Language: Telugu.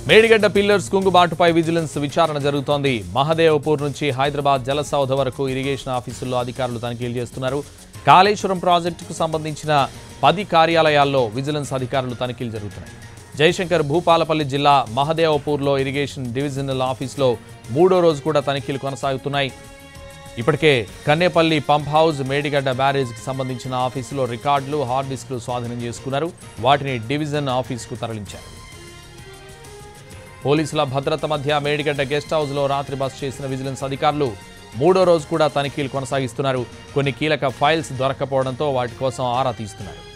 మేడిగడ్డ పిల్లర్స్ కుంగుబాటుపై విజిలెన్స్ విచారణ జరుగుతోంది మహదేవపూర్ నుంచి హైదరాబాద్ జలసౌధ వరకు ఇరిగేషన్ ఆఫీసుల్లో అధికారులు తనిఖీలు చేస్తున్నారు కాళేశ్వరం ప్రాజెక్టుకు సంబంధించిన పది కార్యాలయాల్లో విజిలెన్స్ అధికారులు తనిఖీలు జరుగుతున్నాయి జయశంకర్ భూపాలపల్లి జిల్లా మహదేవపూర్లో ఇరిగేషన్ డివిజనల్ ఆఫీస్లో మూడో రోజు కూడా తనిఖీలు కొనసాగుతున్నాయి ఇప్పటికే కన్నేపల్లి పంప్ హౌస్ మేడిగడ్డ బ్యారేజ్కి సంబంధించిన ఆఫీసులో రికార్డులు హార్డ్ డిస్క్లు స్వాధీనం చేసుకున్నారు వాటిని డివిజన్ ఆఫీస్కు తరలించారు పోలీసుల భద్రత మధ్య మేడిగడ్డ గెస్ట్ హౌస్లో రాత్రి బస్ చేసిన విజిలెన్స్ అధికారులు మూడో రోజు కూడా తనిఖీలు కొనసాగిస్తున్నారు కొన్ని కీలక ఫైల్స్ దొరకపోవడంతో వాటి కోసం ఆరా తీస్తున్నారు